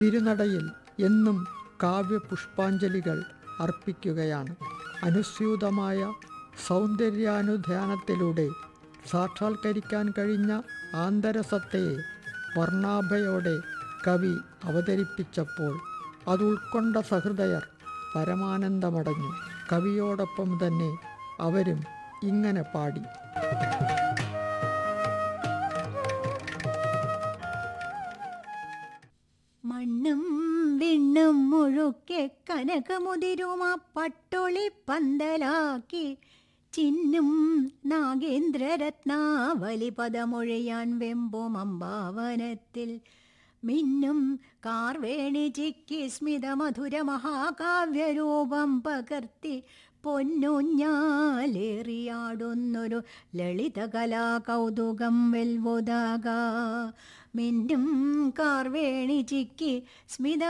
തിരുനടയിൽ എന്നും കാവ്യപുഷ്പാഞ്ജലികൾ അർപ്പിക്കുകയാണ് അനുസ്യൂതമായ സൗന്ദര്യാനുധ്യാനത്തിലൂടെ സാക്ഷാത്കരിക്കാൻ കഴിഞ്ഞ ആന്തരസത്തയെ വർണ്ണാഭയോടെ കവി അവതരിപ്പിച്ചപ്പോൾ അത് ഉൾക്കൊണ്ട സഹൃദയർ പരമാനന്ദമടഞ്ഞു കവിയോടൊപ്പം തന്നെ അവരും ഇങ്ങനെ പാടി മണ്ണും വിണ്ണും മുഴുക്കെ കനകമുതിരുമ പട്ടൊളി പന്തലാക്കി ചിന്നും നാഗേന്ദ്രരത്നാവലി പദമൊഴിയാൻ വെമ്പും അമ്പാവനത്തിൽ മിന്നും കാർവേണി ചിക്കി സ്മിതമധുര മഹാകാവ്യരൂപം പകർത്തി പൊന്നുഞ്ഞാലേറിയാടുന്നൊരു ലളിതകലാ കൗതുകം വെൽവുതാക മിന്നും കാർവേണി ചിക്കി സ്മിത